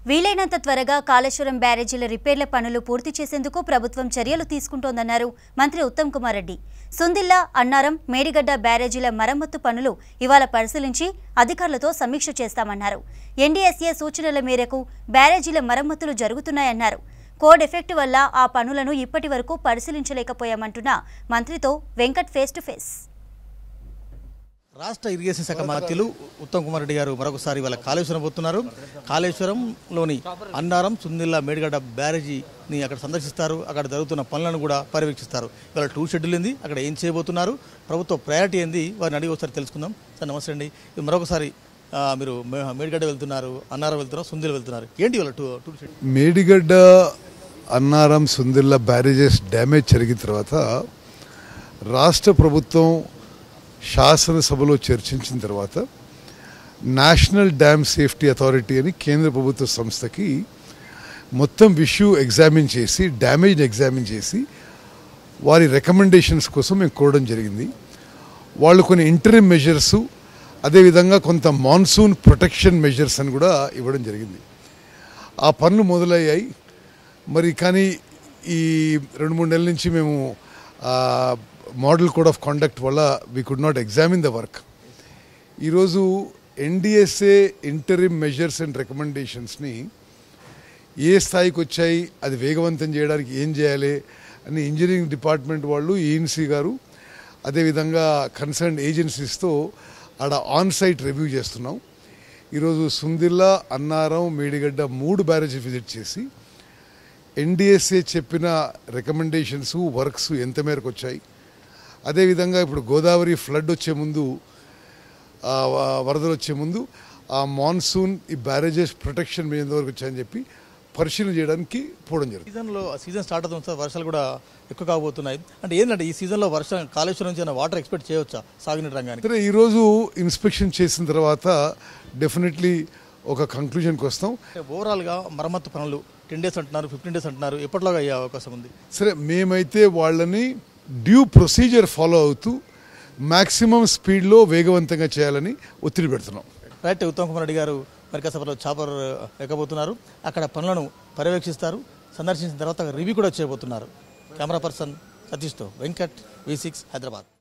వీలైనంత త్వరగా కాళేశ్వరం బ్యారేజీల రిపేర్ల పనులు పూర్తి చేసేందుకు ప్రభుత్వం చర్యలు తీసుకుంటోందన్నారు మంత్రి ఉత్తమ్ కుమార్ రెడ్డి సుందిల్లా అన్నారం మేడిగడ్డ బ్యారేజీల మరమ్మత్తు పనులు ఇవాళ పరిశీలించి అధికారులతో సమీక్ష చేస్తామన్నారు ఎన్డీఎస్ఏ సూచనల మేరకు బ్యారేజీల మరమ్మతులు జరుగుతున్నాయన్నారు కోడ్ ఎఫెక్ట్ వల్ల ఆ పనులను ఇప్పటి వరకు పరిశీలించలేకపోయామంటున్న మంత్రితో వెంకట్ ఫేస్ టు ఫేస్ రాష్ట్ర ఇరిగేషన్ శాఖ మంత్రులు ఉత్తమ్ కుమార్ రెడ్డి గారు మరొకసారి వాళ్ళ కాళేశ్వరం పోతున్నారు కాళేశ్వరంలోని అన్నారం సుందిల్లా మేడిగడ్డ బ్యారేజీని అక్కడ సందర్శిస్తారు అక్కడ జరుగుతున్న పనులను కూడా పర్యవేక్షిస్తారు ఇవాళ టూ షెడ్యూల్ ఉంది అక్కడ ఏం చేయబోతున్నారు ప్రభుత్వ ప్రయారిటీ ఏంది వారిని అడిగి ఒకసారి తెలుసుకుందాం సార్ నమస్తే అండి ఇది మరొకసారి ఆ, మీరు మే- మేడిగడ్డ వెళ్తున్నారు అన్నారం వెళ్తున్నారు సుందిల్ వెళ్తున్నారు ఏంటి ఇవాళ టూ టూ schedule Medigadda Annaram Sundilla barrages damage జరిగిన తర్వాత రాష్ట్ర ప్రభుత్వం శాసనసభలో చర్చించిన తర్వాత నేషనల్ డ్యామ్ సేఫ్టీ అథారిటీ అని కేంద్ర ప్రభుత్వ సంస్థకి మొత్తం ఇష్యూ ఎగ్జామిన్ చేసి డ్యామేజ్ని ఎగ్జామిన్ చేసి వారి రికమెండేషన్స్ కోసం మేము కోరడం జరిగింది వాళ్ళు కొన్ని ఇంటరిమ్ మెజర్స్ అదేవిధంగా కొంత మాన్సూన్ ప్రొటెక్షన్ మెజర్స్ అని కూడా ఇవ్వడం జరిగింది ఆ పనులు మొదలయ్యాయి మరి కానీ ఈ రెండు మూడు నెలల నుంచి మేము మోడల్ కోడ్ ఆఫ్ కాండక్ట్ వల్ల we could not examine the work ఈరోజు ఎన్డిఎస్ఏ ఇంటరిమ్ మెజర్స్ అండ్ రికమెండేషన్స్ని ఏ స్థాయికి వచ్చాయి అది వేగవంతం చేయడానికి ఏం చేయాలి అని ఇంజనీరింగ్ డిపార్ట్మెంట్ వాళ్ళు ఈఎన్సీ గారు అదేవిధంగా కన్సర్న్ ఏజెన్సీస్తో ఆడ ఆన్ సైట్ రివ్యూ చేస్తున్నాం ఈరోజు సుందిల్లా అన్నారం మేడిగడ్డ మూడు బ్యారేజ్ విజిట్ చేసి ఎన్డిఎస్ఏ చెప్పిన రికమెండేషన్స్ వర్క్స్ ఎంత మేరకు వచ్చాయి అదేవిధంగా ఇప్పుడు గోదావరి ఫ్లడ్ వచ్చే ముందు ఆ, వ- వరదలు వచ్చే ముందు ఆ మాన్సూన్ ఈ బ్యారేజెస్ ప్రొటెక్షన్ మీద ఎంతవరకు వచ్చాయని చెప్పి పరిశీలన చేయడానికి పోవడం జరుగుతుంది సీజన్లో సీజన్ స్టార్ట్ అవుతుంది సార్ వర్షాలు కూడా ఎక్కువ కాబోతున్నాయి అంటే ఏంటంటే ఈ సీజన్లో వర్షం కాళేశ్వరం నుంచి ఏమైనా వాటర్ ఎక్స్పెక్ట్ చేయవచ్చా సాగునీటి రంగానికి సరే ఈరోజు ఇన్స్పెక్షన్ చేసిన తర్వాత డెఫినెట్లీ ఒక కంక్లూజన్కి వస్తాం అంటే ఓవరాల్గా మరమ్మత్తు పనులు టెన్ డేస్ అంటున్నారు ఫిఫ్టీన్ డేస్ అంటున్నారు ఎప్పటిలోగా అయ్యే అవకాశం ఉంది సరే మేమైతే వాళ్ళని డ్యూ ప్రొసీజర్ ఫాలో అవుతూ మ్యాక్సిమం స్పీడ్లో వేగవంతంగా చేయాలని ఒత్తిడి పెడుతున్నాం రైట్ ఉత్తమ్ కుమార్ రెడ్డి గారు మెరికా సభలో చాపర్ ఎక్కబోతున్నారు అక్కడ పనులను పర్యవేక్షిస్తారు సందర్శించిన తర్వాత రివ్యూ కూడా చేయబోతున్నారు కెమెరా పర్సన్ సతీష్తో వెంకట్ వి సిక్స్ హైదరాబాద్